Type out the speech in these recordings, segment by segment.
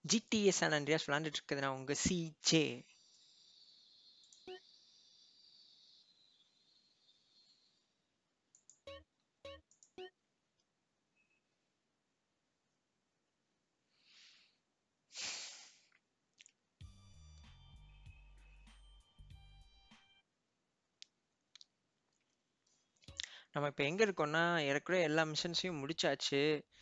GDS San Andreas விளாண்டுட்டு இருக்குது நான் உங்க சிஜே நம்ம இப்போ எங்க இருக்கோம்னா ஏறக்குறைய எல்லா மிஷன்ஸையும் முடிச்சாச்சு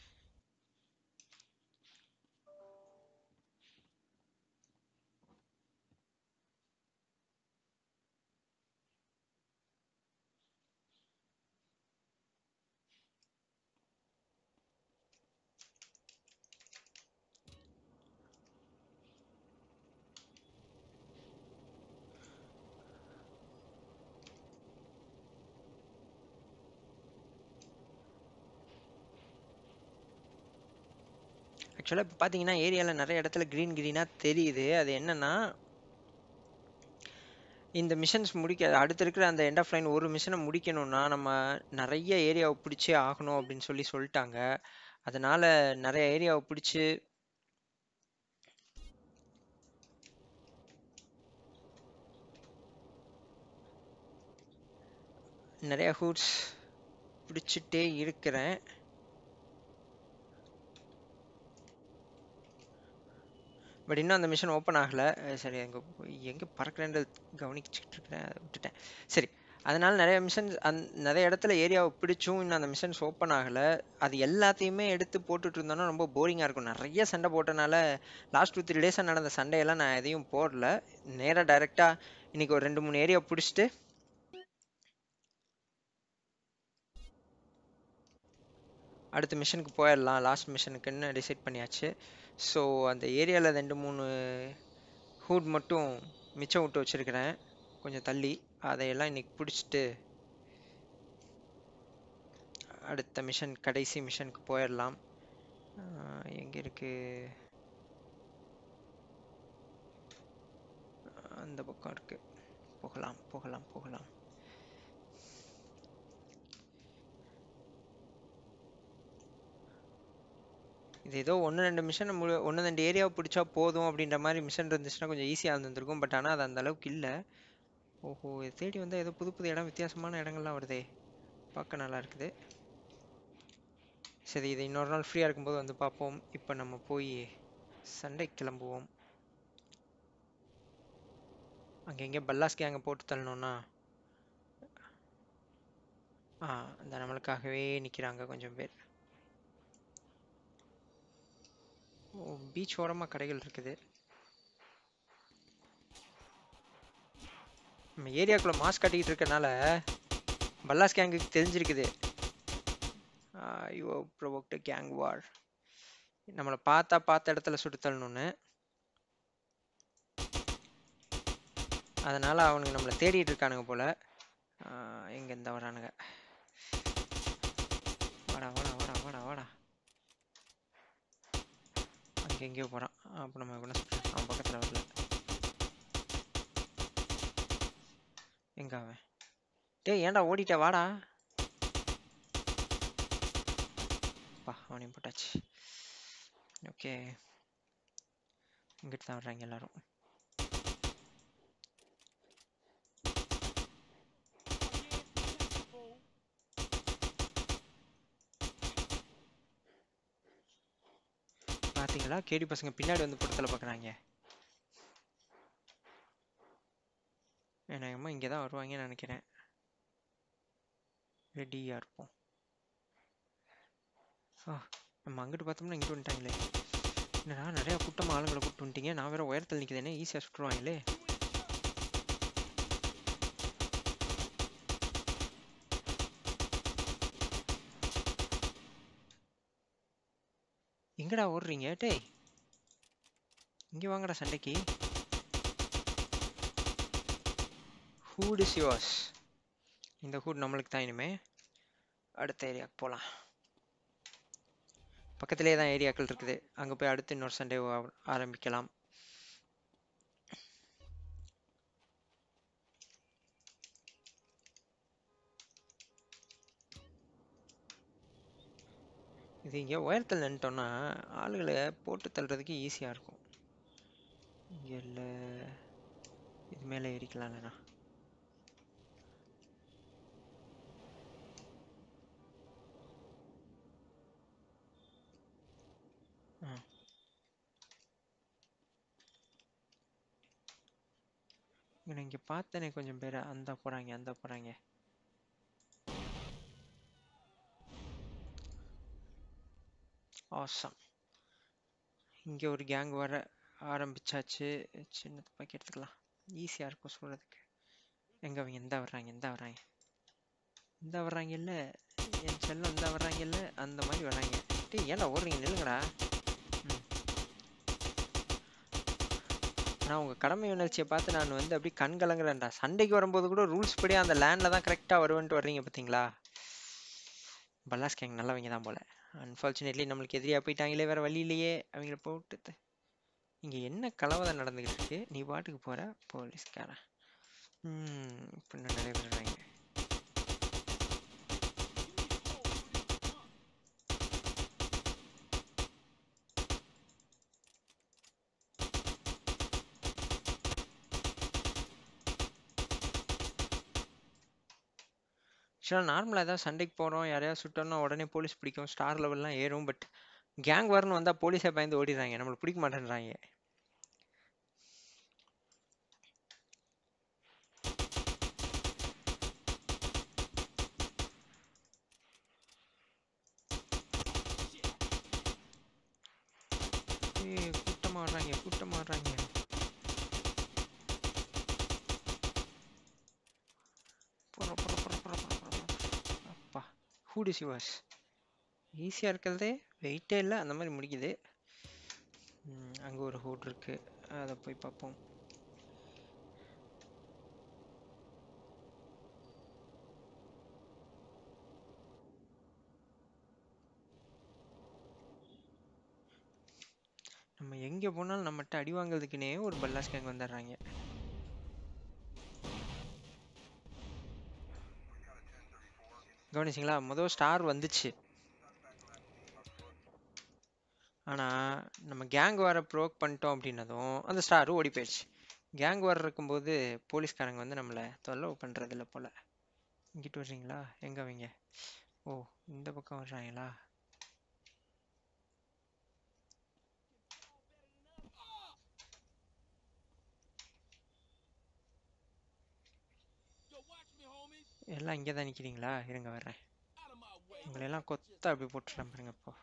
ஆக்சுவலாக இப்போ பார்த்தீங்கன்னா ஏரியாவில் நிறைய இடத்துல க்ரீன் க்ரீனாக தெரியுது அது என்னன்னா இந்த மிஷன்ஸ் முடிக்க அடுத்து இருக்கிற அந்த எண்ட் ஆஃப் லைன் ஒரு மிஷனை முடிக்கணும்னா நம்ம நிறைய ஏரியாவை பிடிச்சே ஆகணும் அப்படின்னு சொல்லி சொல்லிட்டாங்க அதனால நிறைய ஏரியாவை பிடிச்சி நிறைய ஹூட்ஸ் பிடிச்சிட்டே இருக்கிறேன் பட் இன்னும் அந்த மிஷன் ஓப்பன் ஆகலை அஹ் சரி அங்கே எங்கே பறக்கிறேன்றது கவனிச்சுக்கிட்டு இருக்கிறேன் அதை விட்டுட்டேன் சரி அதனால நிறைய மிஷன்ஸ் அந் நிறைய இடத்துல ஏரியாவை பிடிச்சும் இன்னும் அந்த மிஷன்ஸ் ஓப்பன் ஆகலை அது எல்லாத்தையுமே எடுத்து போட்டுட்டு இருந்தோன்னா ரொம்ப போரிங்காக இருக்கும் நிறைய சண்டை போட்டனால லாஸ்ட் டூ த்ரீ டேஸாக நடந்த சண்டையெல்லாம் நான் எதையும் போடல நேராக டைரெக்டாக இன்னைக்கு ஒரு ரெண்டு மூணு ஏரியா பிடிச்சிட்டு அடுத்த மிஷனுக்கு போயிடலாம் லாஸ்ட் மிஷனுக்குன்னு டிசைட் பண்ணியாச்சு ஸோ அந்த ஏரியாவில் ரெண்டு மூணு ஹூட் மட்டும் மிச்சம் விட்டு வச்சுருக்கிறேன் கொஞ்சம் தள்ளி அதையெல்லாம் இன்னைக்கு பிடிச்சிட்டு அடுத்த மிஷன் கடைசி மிஷனுக்கு போயிடலாம் எங்கே இருக்கு அந்த பக்கம் இருக்கு போகலாம் போகலாம் போகலாம் இது ஏதோ ஒன்று ரெண்டு மிஷன் முழு ஒன்று ரெண்டு ஏரியாவை பிடிச்சா போதும் அப்படின்ற மாதிரி மிஷன் இருந்துச்சுன்னா கொஞ்சம் ஈஸியாக இருந்திருக்கும் பட் ஆனால் அது அந்த அளவுக்கு இல்லை ஓஹோ இது தேடி வந்தால் ஏதோ புது புது இடம் வித்தியாசமான இடங்கள்லாம் வருதே பார்க்க நல்லா இருக்குது சரி இது இன்னொரு நாள் ஃப்ரீயாக இருக்கும்போது வந்து பார்ப்போம் இப்போ நம்ம போய் சண்டை கிளம்புவோம் அங்கே எங்கே பல்லாஸ்கி அங்கே போட்டு தள்ளணும்னா ஆ அந்த நம்மளுக்காகவே நிற்கிறாங்க கொஞ்சம் பேர் ஓ பீச் ஓரமாக கடைகள் இருக்குது நம்ம ஏரியாக்குள்ளே மாஸ்க் கட்டிக்கிட்டு இருக்கனால பல்லாஸ் கேங்குக்கு தெரிஞ்சிருக்குது யூ ப்ரொவோக்ட் கேங் வார் நம்மளை பார்த்தா பார்த்த இடத்துல சுட்டு தள்ளணும்னு அதனால அவனுங்க நம்மளை தேடிட்டு இருக்கானுங்க போல எங்க இந்த வரானுங்க வாடா வாடா வாடா வாடா வாடா அங்கே எங்கேயோ போகிறான் அப்போ நம்ம என்ன சொல்கிறேன் அவன் பக்கத்தில் வரல எங்க அவன் டேய் ஏன்டா ஓடிட்ட வாடா பா அவனையும் போட்டாச்சு ஓகே இங்கிட்டு தான் வர்றாங்க எல்லாரும் பாத்தீங்களா கேடி பசங்க பின்னாடி வந்து படத்துல பாக்குறாங்க ஏன்னா இங்கே தான் வருவாங்கன்னு நினைக்கிறேன் ரெடியாக இருப்போம் ஆ நம்ம அங்கிட்டு பார்த்தோம்னா இங்கிட்டு வந்துட்டாங்களே என்னடா நிறையா கூட்டமாக ஆளுங்களை கூப்பிட்டு வந்துட்டீங்க நான் வேற உயரத்தில் நிற்கிறேனே ஈஸியாக சுட்டுருவாங்களே எங்கடா ஓடுறீங்க டேய் இங்கே வாங்கடா சண்டைக்கு ஹூட் இஸ் யுவர்ஸ் இந்த ஹூட் நம்மளுக்கு தான் இனிமே அடுத்த ஏரியாவுக்கு போகலாம் பக்கத்துலேயே தான் ஏரியாக்கள் இருக்குது அங்கே போய் அடுத்து இன்னொரு சண்டே ஆரம்பிக்கலாம் இது இங்கே உயரத்தில் நின்ட்டோம்னா ஆளுகளை போட்டு தள்ளுறதுக்கு ஈஸியாக இருக்கும் இங்கே இல்லை இது மேலே ஏறிக்கலாம் இல்லைண்ணா ஆ இங்கே இங்கே பார்த்தனே கொஞ்சம் பேர் அந்த போகிறாங்க அந்த போகிறாங்க ஆசம் இங்கே ஒரு கேங் வர ஆரம்பிச்சாச்சு சின்ன துப்பாக்கி எடுத்துக்கலாம் ஈஸியாக இருக்கும் சொல்கிறதுக்கு எங்கே அவங்க எந்த வர்றாங்க எந்த வர்றாங்க இந்த வர்றாங்க இல்லை என் செல்லம் இந்த வர்றாங்க இல்லை அந்த மாதிரி வர்றாங்க டேய் ஏன்டா ஓடுறீங்க நில்லுங்கடா ம் நான் உங்கள் கடமை உணர்ச்சியை பார்த்து நான் வந்து அப்படியே கண் கலங்குறேன்டா சண்டைக்கு வரும்போது கூட ரூல்ஸ் படி அந்த லேண்டில் தான் கரெக்டாக வருவேன்ட்டு வர்றீங்க பார்த்தீங்களா பல்லாஸ் கேங் நல்லவங்க தான் போல அன்ஃபார்ச்சுனேட்லி நம்மளுக்கு எதிரியாக போயிட்டாங்களே வேறு வழி இல்லையே அவங்கள போட்டு இங்கே என்ன கலவரம் நடந்துக்கிட்டு இருக்கு நீ பாட்டுக்கு போகிற போலீஸ்காரன் ம் இப்போ இன்னும் நிறைய பேர் வர்றாங்க ஆக்சுவலாக நார்மலாக ஏதாவது சண்டைக்கு போகிறோம் யாரையாவது சுட்டோம்னா உடனே போலீஸ் பிடிக்கும் ஸ்டார் லெவல்லாம் ஏறும் பட் கேங் வரணும் வந்தால் போலீஸே பயந்து ஓடிடுறாங்க நம்மளை பிடிக்க மாட்டேன்றாங்க ஏய் கூட்டமாக வர்றாங்க கூட்டமாக வர்றாங்க போற போற போற போற போற போற போற. அப்பா ஹூடு சிவாஸ் ஈஸியாக இருக்கிறதே வெயிட்டே இல்லை அந்த மாதிரி முடிக்குது அங்கே ஒரு ஹூட் இருக்கு அதை போய் பார்ப்போம் நம்ம எங்கே போனாலும் நம்மகிட்ட அடி வாங்குறதுக்குனே ஒரு பல்லாஸ் கேங் வந்துடுறாங்க கவனிச்சிங்களா முதல் ஸ்டார் வந்துச்சு ஆனால் நம்ம கேங் வர ப்ரோக் பண்ணிட்டோம் அப்படின்னதும் அந்த ஸ்டாரும் ஓடி போயிடுச்சு கேங் வர இருக்கும்போது போலீஸ்காரங்க வந்து நம்மளை தொல்லவு பண்ணுறதில்ல போல் இங்கிட்டு வர்றீங்களா எங்கே அவங்க ஓ இந்த பக்கம் வர்றாங்களா எல்லாம் இங்கே தான் நிற்கிறீங்களா இருங்க வர்றேன் உங்களை எல்லாம் கொத்த அப்படி போட்டுறேன் பாருங்க இப்போ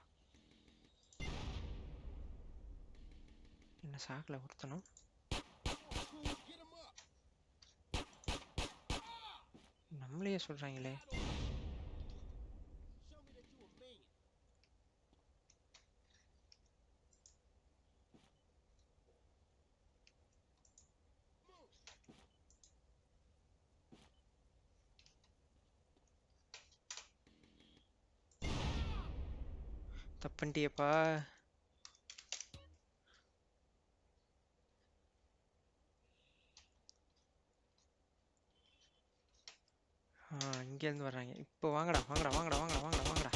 என்ன சாக்கில் கொடுத்தனும் நம்மளையே சொல்கிறாங்களே தப்புன்ட்டியப்பா ஆ இங்கேருந்து வர்றாங்க இப்போ வாங்கடா வாங்கடா வாங்கடா வாங்கடா வாங்கடா வாங்கடா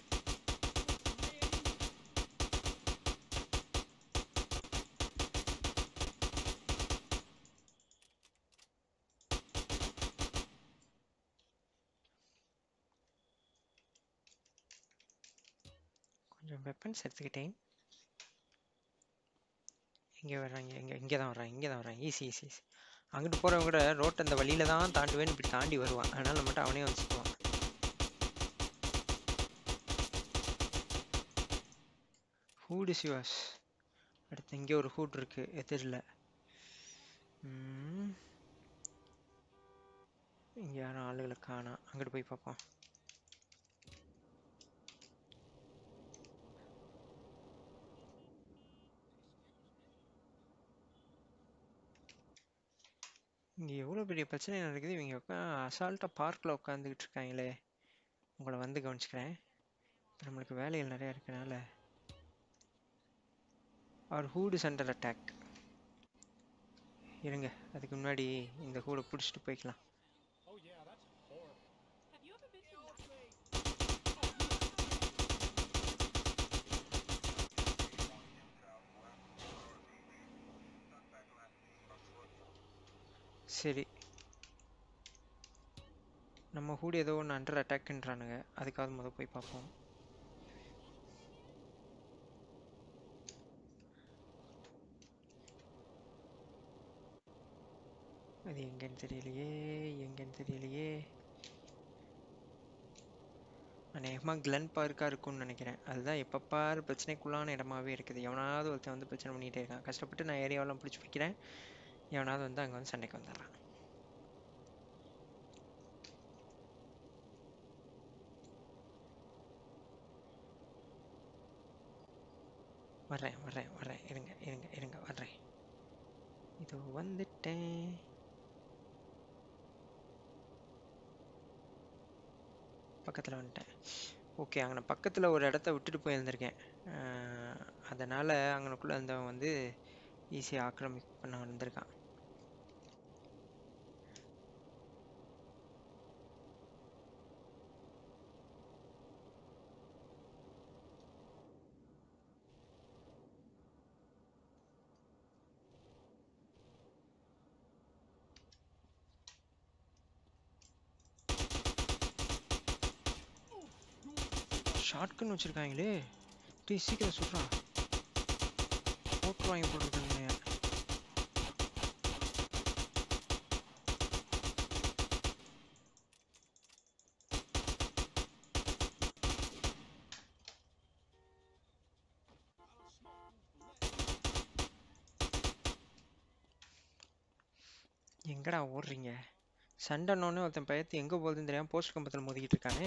கொஞ்சம் வெப்பன்ஸ் எடுத்துக்கிட்டேன் இங்கே வர்றாங்க இங்கே இங்கே தான் வர்றாங்க இங்கே தான் வர்றாங்க ஈஸி ஈஸி ஈஸி அங்கிட்டு போகிறவங்க கூட ரோட்டை அந்த வழியில தான் தாண்டுவேன்னு இப்படி தாண்டி வருவான் அதனால நம்மகிட்ட அவனே வந்து சுற்றுவான் ஹூடு சிவாஸ் அடுத்து இங்கே ஒரு ஹூட் இருக்கு எதிரில் இங்கே யாரும் ஆளுகளை காணா அங்கிட்டு போய் பார்ப்போம் இங்கே எவ்வளோ பெரிய பிரச்சனை நடக்குது இவங்க உட்கா அசால்ட்டாக பார்க்கில் உட்காந்துக்கிட்டு இருக்காங்களே உங்களை வந்து கவனிச்சுக்கிறேன் இப்போ நம்மளுக்கு வேலைகள் நிறையா இருக்கனால அவர் ஹூடு சென்டர் அட்டாக் இருங்க அதுக்கு முன்னாடி இந்த ஹூடை பிடிச்சிட்டு போய்க்கலாம் சரி நம்ம ஹூடி ஏதோ ஒன்று அண்டர் அட்டாக்ன்றானுங்க அதுக்காவது முத போய் பார்ப்போம் அது எங்கன்னு தெரியலையே எங்கன்னு தெரியலையே அநேகமாக கிளன் பார்க்காக இருக்கும்னு நினைக்கிறேன் அதுதான் எப்போ பாரு பிரச்சனைக்குள்ளான இடமாவே இருக்குது எவனாவது ஒருத்தன் வந்து பிரச்சனை பண்ணிகிட்டே இருக்கான் கஷ்டப்பட்டு நான் ஏரியாவெல்லாம் பிடிச்சி வைக்கிறேன் எவனாவது வந்து அங்கே வந்து சண்டைக்கு வந்துடுறான் வர்றேன் வர்றேன் வர்றேன் இருங்க இருங்க இருங்க வர்றேன் இதோ வந்துட்டேன் பக்கத்தில் வந்துட்டேன் ஓகே அங்கே பக்கத்தில் ஒரு இடத்த விட்டுட்டு போயிருந்திருக்கேன் அதனால் அங்கனக்குள்ளே இருந்தவன் வந்து ஈஸியாக ஆக்கிரமிப்பு பண்ண வந்திருக்கான் ஷார்ட்கன் வச்சுருக்காங்களே டேய் சீக்கிரம் சொல்கிறா போட்டு வாங்கி போட்டுருக்காங்க எங்கடா ஓடுறீங்க சண்டைன்னொன்னே ஒருத்தன் பயத்து எங்கே போகுதுன்னு தெரியாமல் போஸ்ட் கம்பத்தில் மோதிக்கிட்டு இருக்கானே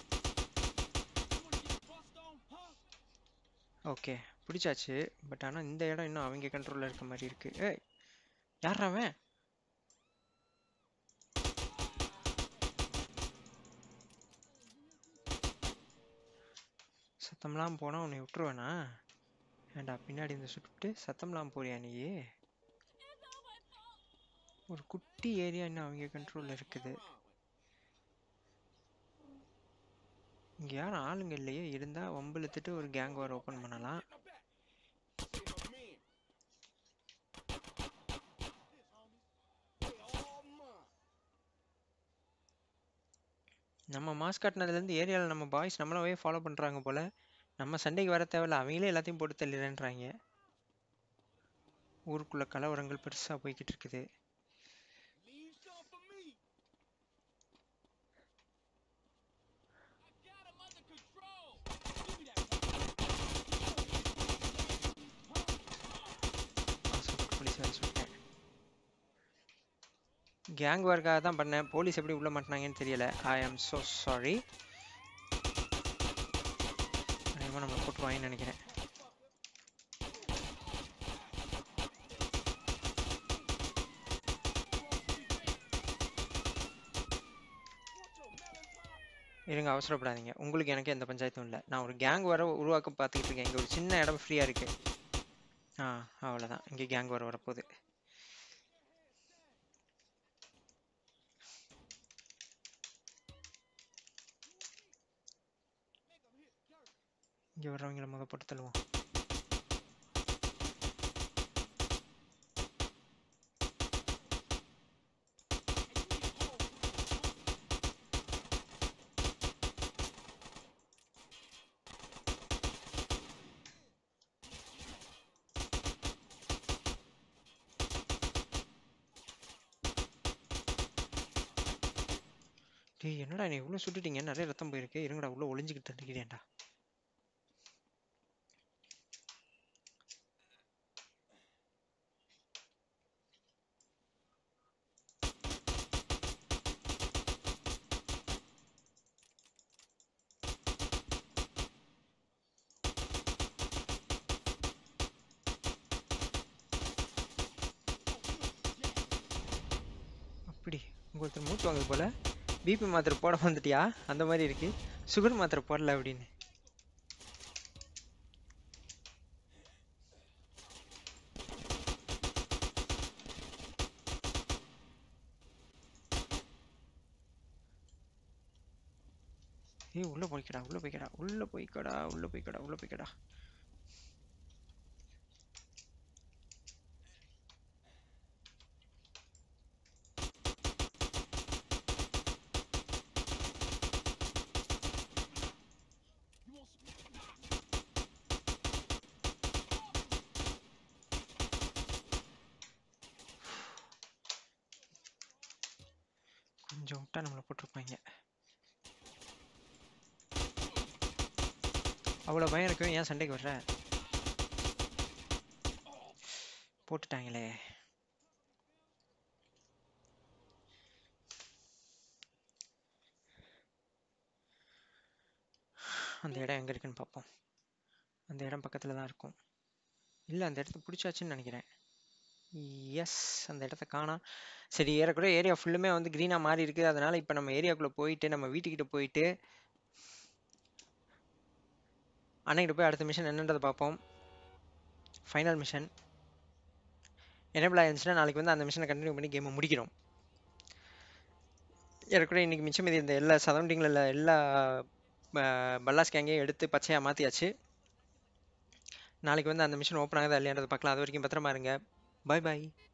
ஓகே பிடிச்சாச்சு பட் ஆனால் இந்த இடம் இன்னும் அவங்க கண்ட்ரோலில் இருக்க மாதிரி இருக்கு ஏய் யார் அவன் சத்தம்லாம் போனால் உன்னை விட்டுருவேனா ஏண்டா பின்னாடி இந்த சுட்டு சத்தம்லாம் போறியா நீ ஒரு குட்டி ஏரியா இன்னும் அவங்க கண்ட்ரோலில் இருக்குது இங்கே யாரும் ஆளுங்க இல்லையே இருந்தால் வம்பிழுத்துட்டு ஒரு கேங் வார் ஓப்பன் பண்ணலாம் நம்ம மாஸ் காட்டினதுலேருந்து ஏரியாவில் நம்ம பாய்ஸ் நம்மளவே ஃபாலோ பண்ணுறாங்க போல் நம்ம சண்டைக்கு வர தேவையில்ல அவங்களே எல்லாத்தையும் போட்டு தள்ளிடுறேன்றாங்க ஊருக்குள்ளே கலவரங்கள் பெருசாக போய்கிட்டு இருக்குது கேங் ஒர்க்காக தான் பண்ணேன் போலீஸ் எப்படி உள்ள மாட்டினாங்கன்னு தெரியல ஐ ஆம் ஸோ சாரி அதிகமாக நம்ம போட்டுருவாங்கன்னு நினைக்கிறேன் இருங்க அவசரப்படாதீங்க உங்களுக்கு எனக்கு எந்த பஞ்சாயத்தும் இல்லை நான் ஒரு கேங் வர உருவாக்க பார்த்துக்கிட்டு இருக்கேன் இங்கே ஒரு சின்ன இடம் ஃப்ரீயாக இருக்கு ஆ அவ்வளோதான் இங்கே கேங் வர வரப்போகுது இங்கே வர்றவங்கள முத போட்டு தள்ளுவோம் டேய் என்னடா நீ இவ்வளோ சுட்டுட்டீங்க நிறைய ரத்தம் போயிருக்கு இருங்கடா உள்ள ஒளிஞ்சுக்கிட்டு இருக்கிறேன்டா அப்படி உங்களுக்கு மூச்சு வாங்குது போல பிபி மாத்திரை போட வந்துட்டியா அந்த மாதிரி இருக்கு சுகர் மாத்திரை போடல அப்படின்னு ஏய் உள்ள போய்க்கடா உள்ள போய்க்கடா உள்ள போய்க்கடா உள்ள போய்க்கடா உள்ள போய்க்கடா கொஞ்சம் விட்டா நம்மளை போட்டிருப்பாங்க அவ்வளோ பயம் இருக்கும் ஏன் சண்டைக்கு வர்ற போட்டுட்டாங்களே அந்த இடம் எங்கே இருக்குன்னு பார்ப்போம் அந்த இடம் பக்கத்தில் தான் இருக்கும் இல்லை அந்த இடத்த பிடிச்சாச்சுன்னு நினைக்கிறேன் எஸ் அந்த இடத்த காணோம் சரி ஏறக்குறைய ஏரியா ஃபுல்லுமே வந்து க்ரீனாக மாறி இருக்குது அதனால் இப்போ நம்ம ஏரியாக்குள்ளே போயிட்டு நம்ம வீட்டுக்கிட்ட போயிட்டு அன்னைக்கிட்ட போய் அடுத்த மிஷன் என்னன்றதை பார்ப்போம் ஃபைனல் மிஷன் எனேபிள் ஆயிருந்துச்சுன்னா நாளைக்கு வந்து அந்த மிஷனை கண்டினியூ பண்ணி கேமை முடிக்கிறோம் ஏறக்குறைய இன்றைக்கி மிச்சம் மீதி இந்த எல்லா சரௌண்டிங்கில் உள்ள எல்லா பல்லாஸ் கேங்கையும் எடுத்து பச்சையாக மாற்றியாச்சு நாளைக்கு வந்து அந்த மிஷன் ஓப்பன் ஆகுதா இல்லையான்றதை பார்க்கலாம் அது வரைக்கும் பத்திரமா இருங்க பாய் பாய்